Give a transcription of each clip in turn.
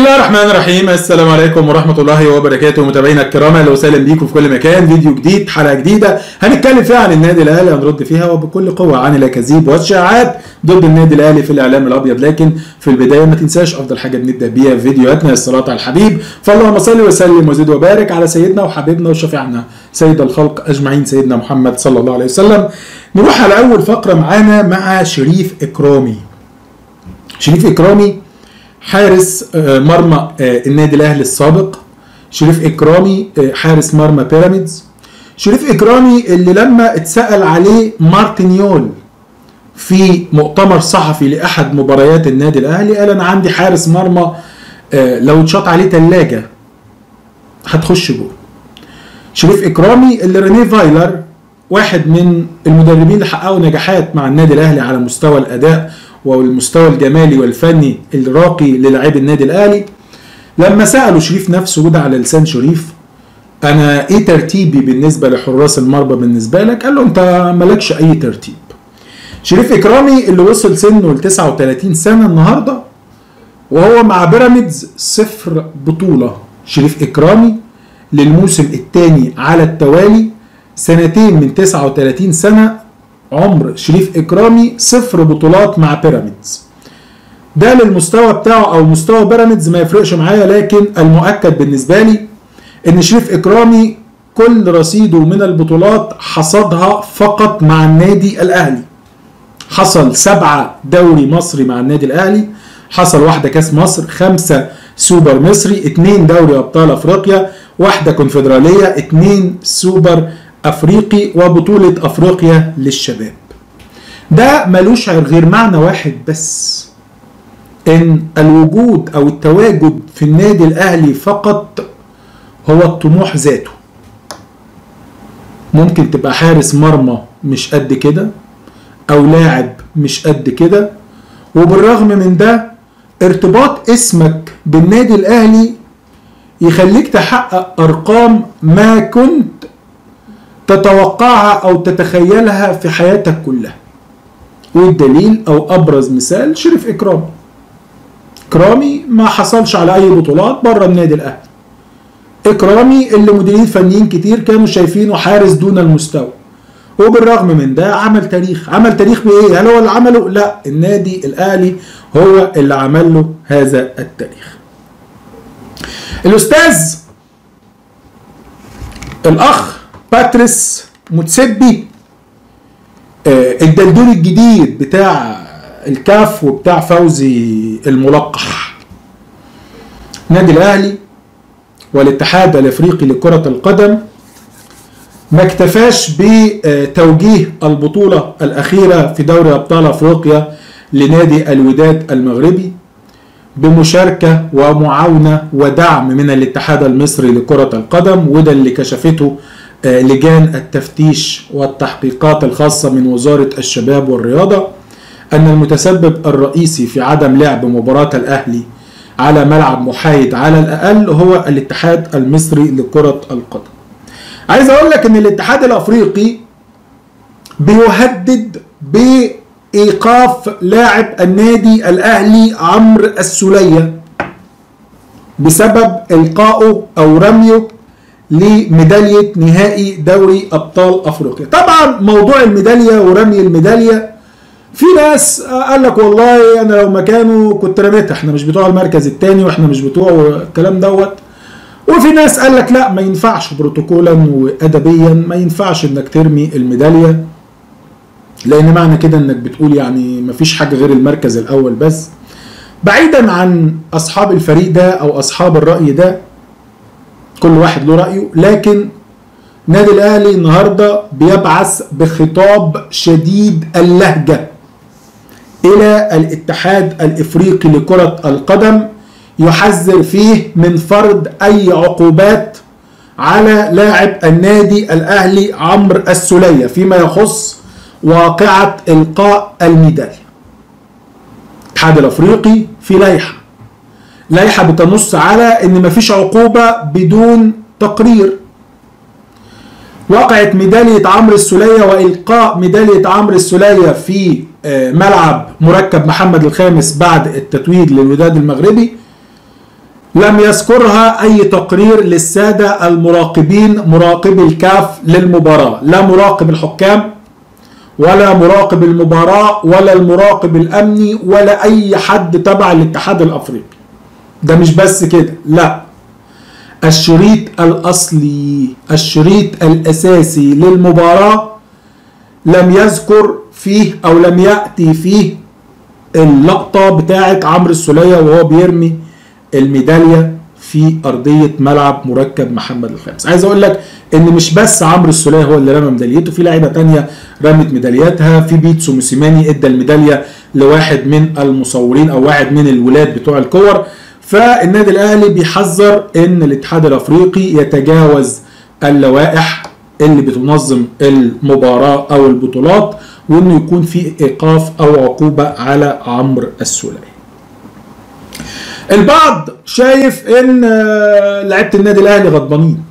الله الرحمن الرحيم السلام عليكم ورحمة الله وبركاته متابعينا الكرام اهلا وسهلا بيكم في كل مكان فيديو جديد حلقة جديدة هنتكلم فيها عن النادي الاهلي هنرد فيها وبكل قوة عن الاكاذيب والشائعات ضد النادي الاهلي في الاعلام الابيض لكن في البداية ما تنساش افضل حاجة بنبدأ بيها في فيديوهاتنا الصلاة على الحبيب فاللهم صل وسلم وزد وبارك على سيدنا وحبيبنا وشفيعنا سيد الخلق اجمعين سيدنا محمد صلى الله عليه وسلم نروح على اول فقرة معانا مع شريف اكرامي شريف اكرامي حارس آه، مرمى آه، النادي الاهلي السابق شريف اكرامي آه، حارس مرمى بيراميدز شريف اكرامي اللي لما اتسال عليه مارتينيول في مؤتمر صحفي لاحد مباريات النادي الاهلي قال انا عندي حارس مرمى آه، لو اتشاط عليه ثلاجه هتخش جول شريف اكرامي اللي رينيه فايلر واحد من المدربين اللي حققوا نجاحات مع النادي الاهلي على مستوى الاداء والمستوى الجمالي والفني الراقي للاعبي النادي الاهلي لما سالوا شريف نفسه وده على لسان شريف انا ايه ترتيبي بالنسبه لحراس المرمى بالنسبه لك قال له انت مالكش اي ترتيب شريف اكرامي اللي وصل سنه ل 39 سنه النهارده وهو مع بيراميدز صفر بطوله شريف اكرامي للموسم الثاني على التوالي سنتين من 39 سنه عمر شريف اكرامي صفر بطولات مع بيراميدز ده للمستوى بتاعه او مستوى بيراميدز ما يفرقش معايا لكن المؤكد بالنسبه لي ان شريف اكرامي كل رصيده من البطولات حصدها فقط مع النادي الاهلي حصل سبعة دوري مصري مع النادي الاهلي حصل واحدة كاس مصر خمسة سوبر مصري اتنين دوري ابطال افريقيا واحدة كونفدرالية اتنين سوبر افريقي وبطولة افريقيا للشباب ده ملوش غير معنى واحد بس ان الوجود او التواجد في النادي الاهلي فقط هو الطموح ذاته ممكن تبقى حارس مرمى مش قد كده او لاعب مش قد كده وبالرغم من ده ارتباط اسمك بالنادي الاهلي يخليك تحقق ارقام ما كنت تتوقعها او تتخيلها في حياتك كلها والدليل او ابرز مثال شريف اكرامي اكرامي ما حصلش على اي بطولات بره النادي الاهلي اكرامي اللي مديرين فنيين كتير كانوا شايفينه حارس دون المستوى وبالرغم من ده عمل تاريخ عمل تاريخ بايه هل هو اللي عمله لا النادي الاهلي هو اللي عمل له هذا التاريخ الاستاذ الاخ باتريس متسبي آه، الدلدول الجديد بتاع الكاف وبتاع فوزي الملقح نادي الاهلي والاتحاد الافريقي لكرة القدم ما اكتفاش بتوجيه البطولة الأخيرة في دوري أبطال أفريقيا لنادي الوداد المغربي بمشاركة ومعاونة ودعم من الاتحاد المصري لكرة القدم وده اللي كشفته آه، لجان التفتيش والتحقيقات الخاصة من وزارة الشباب والرياضة أن المتسبب الرئيسي في عدم لعب مباراة الأهلي على ملعب محايد على الأقل هو الاتحاد المصري لكرة القدم عايز أقول لك أن الاتحاد الأفريقي بيهدد بإيقاف لاعب النادي الأهلي عمرو السولية بسبب إلقائه أو رميه لميدالية نهائي دوري أبطال أفريقيا طبعا موضوع الميدالية ورمي الميدالية في ناس قال لك والله انا لو مكانه كنت رميتها احنا مش بتوع المركز الثاني واحنا مش بتوع الكلام دوت وفي ناس قال لك لا ما ينفعش بروتوكولا وادبيا ما ينفعش انك ترمي الميداليه لان معنى كده انك بتقول يعني ما فيش حاجه غير المركز الاول بس بعيدا عن اصحاب الفريق ده او اصحاب الراي ده كل واحد له رايه لكن نادي الاهلي النهارده بيبعث بخطاب شديد اللهجه الى الاتحاد الافريقي لكره القدم يحذر فيه من فرض اي عقوبات على لاعب النادي الاهلي عمرو السوليه فيما يخص واقعه القاء الميداليه. الاتحاد الافريقي في لائحه لائحه بتنص على ان مفيش عقوبه بدون تقرير وقعت ميدالية عمرو السولية وإلقاء ميدالية عمرو السولية في آه، ملعب مركب محمد الخامس بعد التتويج للوداد المغربي لم يذكرها اي تقرير للساده المراقبين مراقبي الكاف للمباراه لا مراقب الحكام ولا مراقب المباراه ولا المراقب الامني ولا اي حد تبع الاتحاد الافريقي ده مش بس كده لا الشريط الاصلي الشريط الاساسي للمباراه لم يذكر فيه او لم ياتي فيه اللقطه بتاعه عمرو السوليه وهو بيرمي الميداليه في ارضيه ملعب مركب محمد الخامس عايز اقول لك ان مش بس عمرو السوليه هو اللي رمى ميداليته في لعيبه تانية رمت ميدالياتها في بيتسو موسيماني ادى الميداليه لواحد من المصورين او واحد من الولاد بتوع الكور فالنادي الاهلي بيحذر ان الاتحاد الافريقي يتجاوز اللوائح اللي بتنظم المباراه او البطولات وانه يكون في ايقاف او عقوبه على عمرو السوليه. البعض شايف ان لعيبه النادي الاهلي غضبانين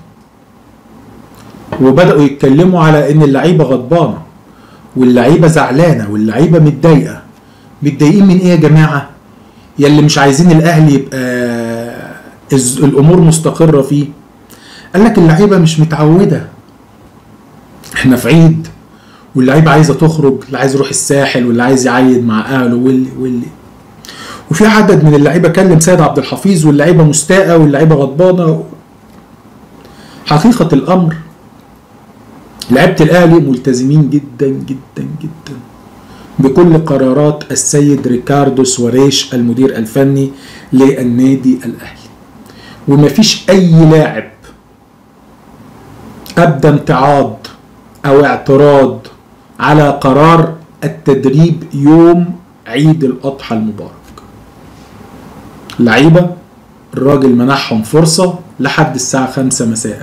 وبداوا يتكلموا على ان اللعيبه غضبانه واللعيبه زعلانه واللعيبه متضايقه متضايقين من ايه يا جماعه يلي مش عايزين الاهلي يبقى الامور مستقره فيه قال لك اللعيبه مش متعوده احنا في عيد واللعيبه عايزه تخرج اللي عايز يروح الساحل واللي عايز يعيد مع اهله واللي واللي وفي عدد من اللعيبه كلم سيد عبد الحفيظ واللعيبه مستاءه واللعيبه غضبانه حقيقه الامر لعيبه الاهلي ملتزمين جدا جدا جدا بكل قرارات السيد ريكاردو سواريش المدير الفني للنادي الاهلي ومفيش اي لاعب ابدى امتعاض او اعتراض على قرار التدريب يوم عيد الاضحى المبارك لعيبه الراجل منحهم فرصه لحد الساعه خمسة مساء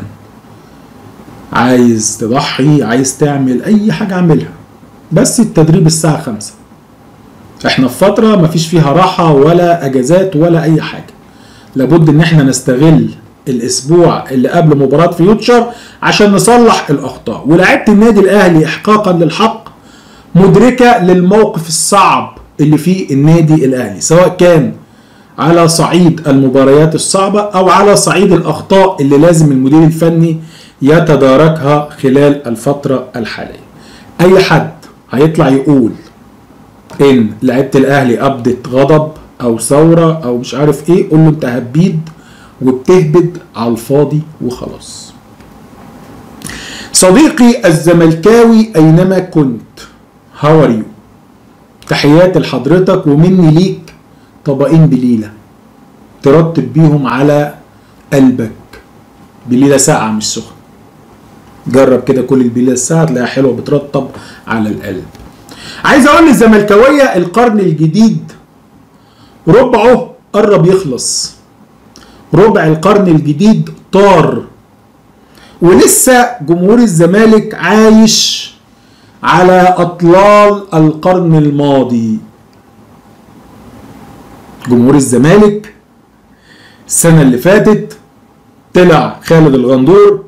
عايز تضحي عايز تعمل اي حاجه اعملها بس التدريب الساعه خمسة احنا في فتره مفيش فيها راحه ولا اجازات ولا اي حاجه لابد ان احنا نستغل الاسبوع اللي قبل مباراه فيوتشر عشان نصلح الاخطاء ولاعيبه النادي الاهلي احقاقا للحق مدركه للموقف الصعب اللي فيه النادي الاهلي سواء كان على صعيد المباريات الصعبه او على صعيد الاخطاء اللي لازم المدير الفني يتداركها خلال الفتره الحاليه اي حد هيطلع يقول ان لعيبه الاهلي ابدت غضب او ثوره او مش عارف ايه قول له انت هبيد وبتهبد على الفاضي وخلاص صديقي الزملكاوي اينما كنت هاو يو تحياتي لحضرتك ومني ليك طبقين بليله ترتب بيهم على قلبك بليله ساقعه مش سخنه جرب كده كل البليله الساقعه تلاقيها حلوه بترطب على القلب عايز اقول للزملكاويه القرن الجديد ربعه قرب يخلص ربع القرن الجديد طار ولسه جمهور الزمالك عايش على اطلال القرن الماضي جمهور الزمالك السنه اللي فاتت طلع خالد الغندور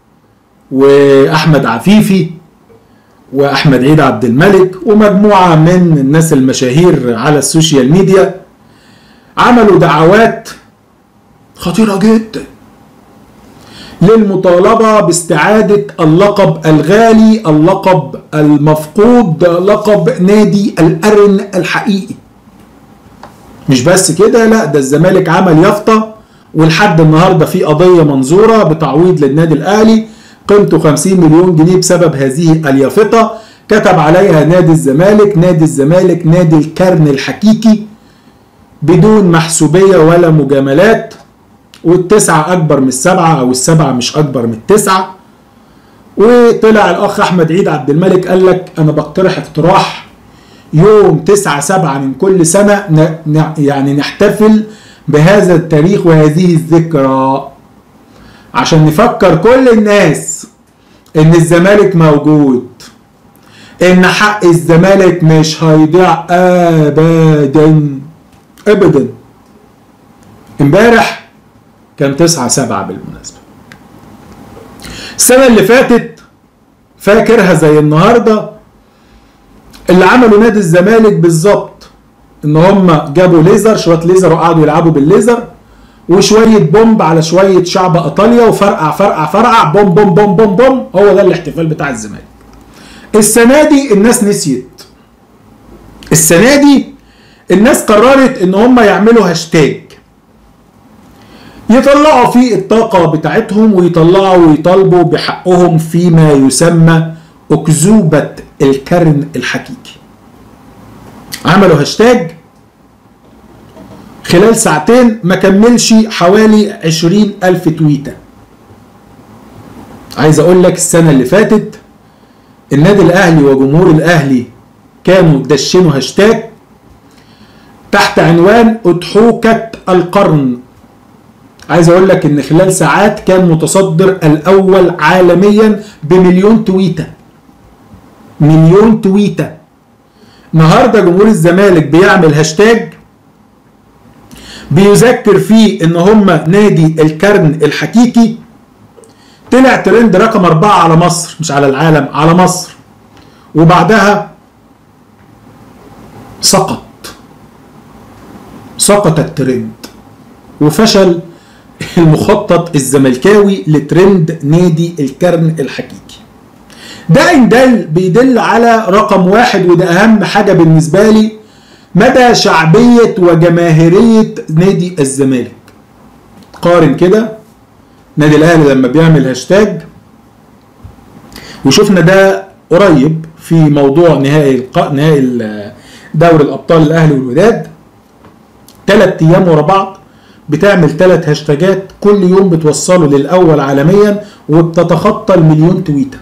واحمد عفيفي واحمد عيد عبد الملك ومجموعه من الناس المشاهير على السوشيال ميديا عملوا دعوات خطيره جدا للمطالبه باستعاده اللقب الغالي اللقب المفقود لقب نادي القرن الحقيقي مش بس كده لا ده الزمالك عمل يافطه ولحد النهارده في قضيه منظوره بتعويض للنادي الاهلي قيمته 50 مليون جنيه بسبب هذه اليافطه كتب عليها نادي الزمالك نادي الزمالك نادي الكرن الحقيقي بدون محسوبيه ولا مجاملات والتسعه اكبر من السبعه او السبعه مش اكبر من التسعه وطلع الاخ احمد عيد عبد الملك قال لك انا بقترح اقتراح يوم 9 7 من كل سنه ن... يعني نحتفل بهذا التاريخ وهذه الذكرى عشان نفكر كل الناس ان الزمالك موجود ان حق الزمالك مش هيضيع ابدا ابدا امبارح كان 9 7 بالمناسبه السنه اللي فاتت فاكرها زي النهارده اللي عملوا نادي الزمالك بالظبط ان هم جابوا ليزر شويه ليزر وقعدوا يلعبوا بالليزر وشويه بومب على شويه شعب ايطاليا وفرقع فرقع فرقع بوم بوم بوم بوم بوم هو ده الاحتفال بتاع الزمالك السنه دي الناس نسيت السنه دي الناس قررت ان هم يعملوا هاشتاج يطلعوا فيه الطاقة بتاعتهم ويطلعوا ويطالبوا بحقهم فيما يسمى أكذوبة الكرن الحقيقي عملوا هاشتاج خلال ساعتين ما كملش حوالي عشرين ألف تويتة عايز أقول لك السنة اللي فاتت النادي الأهلي وجمهور الأهلي كانوا دشنوا هاشتاج تحت عنوان أضحوكة القرن عايز اقول لك ان خلال ساعات كان متصدر الاول عالميا بمليون تويته مليون تويته النهارده جمهور الزمالك بيعمل هاشتاج بيذكر فيه ان هم نادي الكرن الحقيقي طلع ترند رقم أربعة على مصر مش على العالم على مصر وبعدها سقط سقط الترند وفشل المخطط الزملكاوي لترند نادي الكرن الحقيقي ده ان دل بيدل على رقم واحد وده اهم حاجة بالنسبة لي مدى شعبية وجماهيرية نادي الزمالك قارن كده نادي الاهلي لما بيعمل هاشتاج وشفنا ده قريب في موضوع نهائي الق... نهائي دوري الابطال الاهلي والوداد ثلاث ايام ورا بعض بتعمل ثلاث هاشتاجات كل يوم بتوصله للاول عالميا وبتتخطى المليون تويته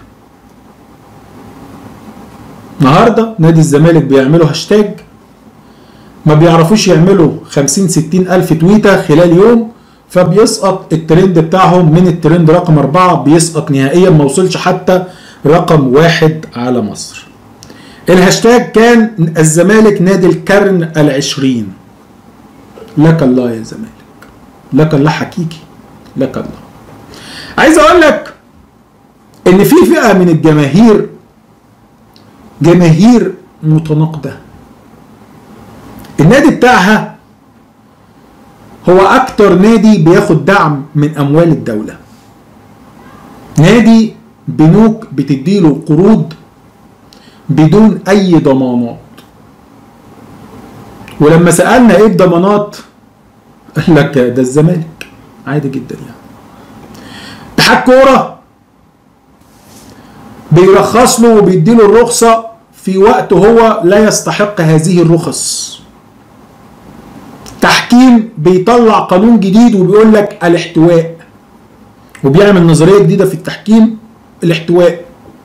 النهارده نادي الزمالك بيعملوا هاشتاج ما بيعرفوش يعملوا 50 60 الف تويته خلال يوم فبيسقط الترند بتاعهم من الترند رقم أربعة بيسقط نهائيا ما وصلش حتى رقم واحد على مصر الهاشتاج كان الزمالك نادي الكرن العشرين لك الله يا زمالك لك الله حقيقي لك الله عايز اقول لك ان في فئه من الجماهير جماهير متناقضه النادي بتاعها هو اكتر نادي بياخد دعم من اموال الدوله نادي بنوك بتديله قروض بدون اي ضمانات ولما سالنا ايه الضمانات قال لك ده الزمالك عادي جدا يعني اتحاد كوره بيرخص له وبيديله الرخصه في وقت هو لا يستحق هذه الرخص تحكيم بيطلع قانون جديد وبيقول لك الاحتواء وبيعمل نظريه جديده في التحكيم الاحتواء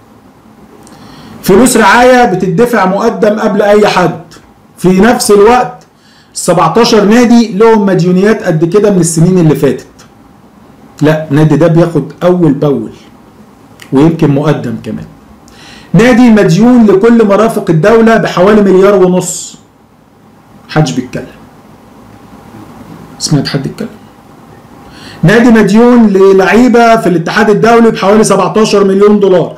فلوس رعايه بتدفع مقدم قبل اي حد في نفس الوقت 17 نادي لهم مديونيات قد كده من السنين اللي فاتت لا النادي ده بياخد اول باول ويمكن مقدم كمان نادي مديون لكل مرافق الدولة بحوالي مليار ونص محدش بيتكلم سمعت حد يتكلم نادي مديون للعيبة في الاتحاد الدولي بحوالي 17 مليون دولار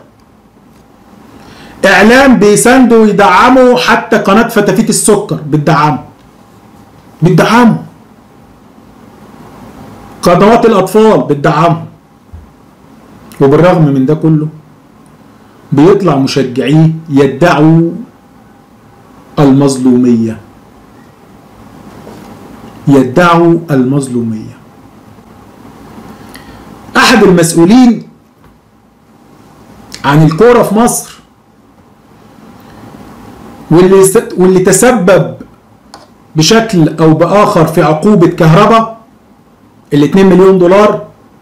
اعلام بيساندوا ويدعموا حتى قناة فتافيت السكر بتدعمه بتدعمه قنوات الاطفال بتدعمه وبالرغم من ده كله بيطلع مشجعيه يدعوا المظلومية يدعوا المظلومية أحد المسؤولين عن الكورة في مصر واللي واللي تسبب بشكل أو بآخر في عقوبة كهرباء ال 2 مليون دولار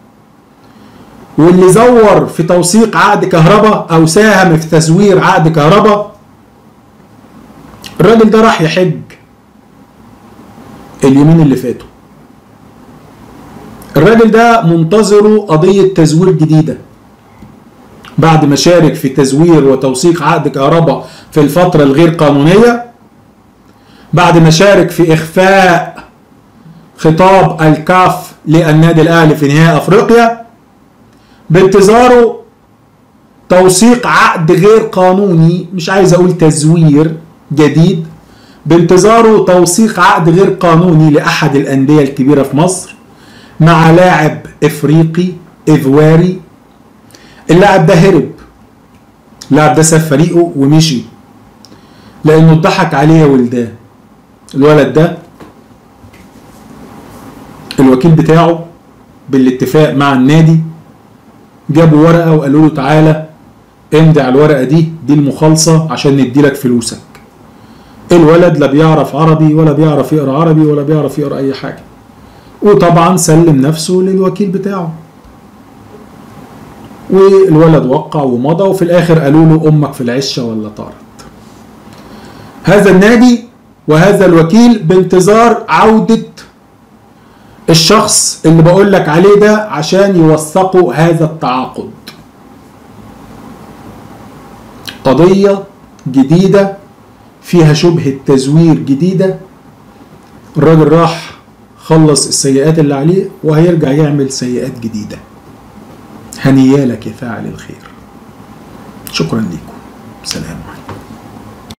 واللي زور في توثيق عقد كهرباء او ساهم في تزوير عقد كهرباء الراجل ده راح يحج اليومين اللي فاتوا الراجل ده منتظره قضية تزوير جديدة بعد ما شارك في تزوير وتوثيق عقد كهرباء في الفترة الغير قانونية بعد ما شارك في إخفاء خطاب الكاف للنادي الأهلي في نهائي أفريقيا بانتظاره توثيق عقد غير قانوني مش عايز اقول تزوير جديد بانتظاره توثيق عقد غير قانوني لاحد الانديه الكبيره في مصر مع لاعب افريقي ايفواري اللاعب ده هرب اللاعب ده ساب فريقه ومشي لانه اتضحك عليه يا ولدان الولد ده الوكيل بتاعه بالاتفاق مع النادي جابوا ورقه وقالوا له تعالى امضي على الورقه دي دي المخالصه عشان نديلك فلوسك الولد لا بيعرف عربي ولا بيعرف يقرا عربي ولا بيعرف يقرا اي حاجه وطبعا سلم نفسه للوكيل بتاعه والولد وقع ومضى وفي الاخر قالوا له امك في العشه ولا طارت هذا النادي وهذا الوكيل بانتظار عوده الشخص اللي بقول لك عليه ده عشان يوثقوا هذا التعاقد قضيه جديده فيها شبهه تزوير جديده الراجل راح خلص السيئات اللي عليه وهيرجع يعمل سيئات جديده هنيالك يا فاعل الخير شكرا لكم سلام